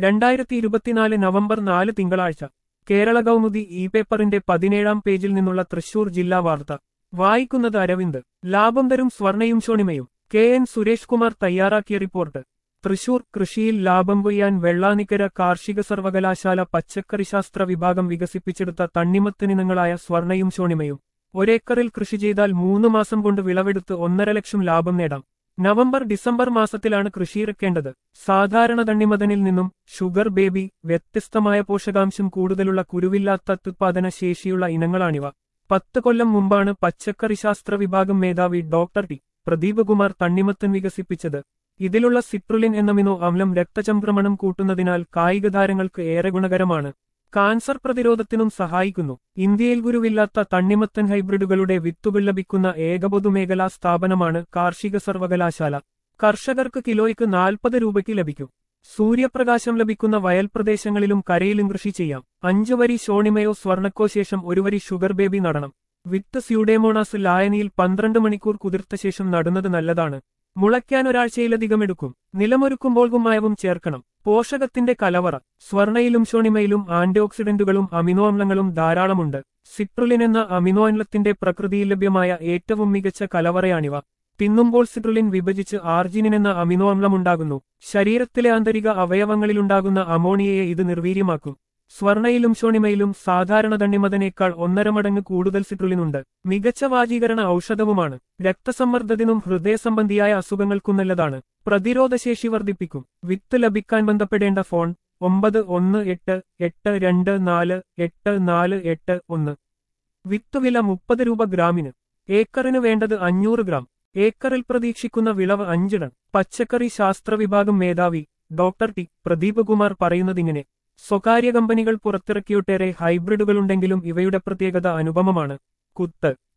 രണ്ടായിരത്തി ഇരുപത്തിനാല് നവംബർ നാല് തിങ്കളാഴ്ച കേരള കൗമുദി ഇ പേപ്പറിന്റെ പതിനേഴാം പേജിൽ നിന്നുള്ള തൃശൂർ ജില്ലാ വാർത്ത വായിക്കുന്നത് അരവിന്ദ് ലാഭം തരും സ്വർണയും ശോണിമയും കെ എൻ സുരേഷ് കുമാർ തയ്യാറാക്കിയ റിപ്പോർട്ട് തൃശൂർ കൃഷിയിൽ ലാഭം കൊയ്യാൻ വെള്ളാനിക്കര കാർഷിക സർവകലാശാല പച്ചക്കറിശാസ്ത്ര വിഭാഗം വികസിപ്പിച്ചെടുത്ത തണ്ണിമത്തിനിനങ്ങളായ സ്വർണയും ശോണിമയും ഒരേക്കറിൽ കൃഷി ചെയ്താൽ മൂന്ന് മാസം കൊണ്ട് വിളവെടുത്ത് ഒന്നര ലക്ഷം ലാഭം നേടാം നവംബർ ഡിസംബർ മാസത്തിലാണ് കൃഷിയിറക്കേണ്ടത് സാധാരണ തണ്ണിമതനിൽ നിന്നും ഷുഗർ ബേബി വ്യത്യസ്തമായ പോഷകാംശം കൂടുതലുള്ള കുരുവില്ലാത്ത അത്യുത്പാദന ശേഷിയുള്ള ഇനങ്ങളാണിവ പത്ത് കൊല്ലം മുമ്പാണ് പച്ചക്കറിശാസ്ത്ര വിഭാഗം മേധാവി ഡോക്ടർ ടി പ്രദീപ് കുമാർ തണ്ണിമത്തൻ വികസിപ്പിച്ചത് ഇതിലുള്ള സിട്രുലിൻ എന്ന മിനോ അമ്ലം രക്തചംക്രമണം കൂട്ടുന്നതിനാൽ കായിക താരങ്ങൾക്ക് ഏറെ ഗുണകരമാണ് കാൻസർ പ്രതിരോധത്തിനും സഹായിക്കുന്നു ഇന്ത്യയിൽ ഗുരുവില്ലാത്ത തണ്ണിമത്തൻ ഹൈബ്രിഡുകളുടെ വിത്തുകൾ ലഭിക്കുന്ന ഏക പൊതുമേഖലാ സ്ഥാപനമാണ് കാർഷിക സർവകലാശാല കർഷകർക്ക് കിലോയ്ക്ക് നാൽപ്പത് രൂപയ്ക്ക് ലഭിക്കും സൂര്യപ്രകാശം ലഭിക്കുന്ന വയൽ പ്രദേശങ്ങളിലും കരയിലും കൃഷി ചെയ്യാം അഞ്ചു വരി ഷോണിമയോ സ്വർണക്കോ ശേഷം ഒരു വരി ഷുഗർ ബേബി നടണം വിത്ത് സ്യൂഡേമോണാസ് ലായനിയിൽ പന്ത്രണ്ട് മണിക്കൂർ കുതിർത്ത ശേഷം നടുന്നത് നല്ലതാണ് മുളയ്ക്കാൻ ഒരാഴ്ചയിലധികം എടുക്കും നിലമൊരുക്കുമ്പോൾ കുമ്മായവും ചേർക്കണം പോഷകത്തിന്റെ കലവറ സ്വർണയിലും ഷോണിമയിലും ആന്റിഓക്സിഡന്റുകളും അമിനോ അമ്ലങ്ങളും ധാരാളമുണ്ട് സിട്രുലിൻ എന്ന അമിനോ അമ്ലത്തിന്റെ പ്രകൃതിയിൽ ലഭ്യമായ ഏറ്റവും മികച്ച കലവറയാണിവ തിന്നുമ്പോൾ സിട്രുലിൻ വിഭജിച്ച് ആർജിനിൻ എന്ന അമിനോ അമ്ലമുണ്ടാകുന്നു ശരീരത്തിലെ ആന്തരിക അവയവങ്ങളിലുണ്ടാകുന്ന അമോണിയയെ ഇത് നിർവീര്യമാക്കും സ്വർണയിലും ഷോണിമയിലും സാധാരണ തണ്ണിമതനേക്കാൾ ഒന്നര മടങ്ങ് കൂടുതൽ സിട്രുലിനുണ്ട് മികച്ച വാചീകരണ ഔഷധവുമാണ് രക്തസമ്മർദ്ദത്തിനും ഹൃദയസംബന്ധിയായ അസുഖങ്ങൾക്കും നല്ലതാണ് പ്രതിരോധശേഷി വർദ്ധിപ്പിക്കും വിത്ത് ലഭിക്കാൻ ബന്ധപ്പെടേണ്ട ഫോൺ ഒമ്പത് ഒന്ന് എട്ട് എട്ട് രണ്ട് നാല് എട്ട് നാല് എട്ട് ഒന്ന് വിത്ത് വില മുപ്പത് രൂപ ഗ്രാമിന് ഏക്കറിന് വേണ്ടത് അഞ്ഞൂറ് ഗ്രാം ഏക്കറിൽ പ്രതീക്ഷിക്കുന്ന വിളവ് അഞ്ചിടൻ പച്ചക്കറി ശാസ്ത്ര വിഭാഗം മേധാവി ഡോക്ടർ ടി പ്രദീപ് കുമാർ പറയുന്നതിങ്ങനെ സ്വകാര്യ കമ്പനികൾ പുറത്തിറക്കിയൊട്ടേറെ ഹൈബ്രിഡുകളുണ്ടെങ്കിലും ഇവയുടെ പ്രത്യേകത അനുപമമാണ് കുത്ത്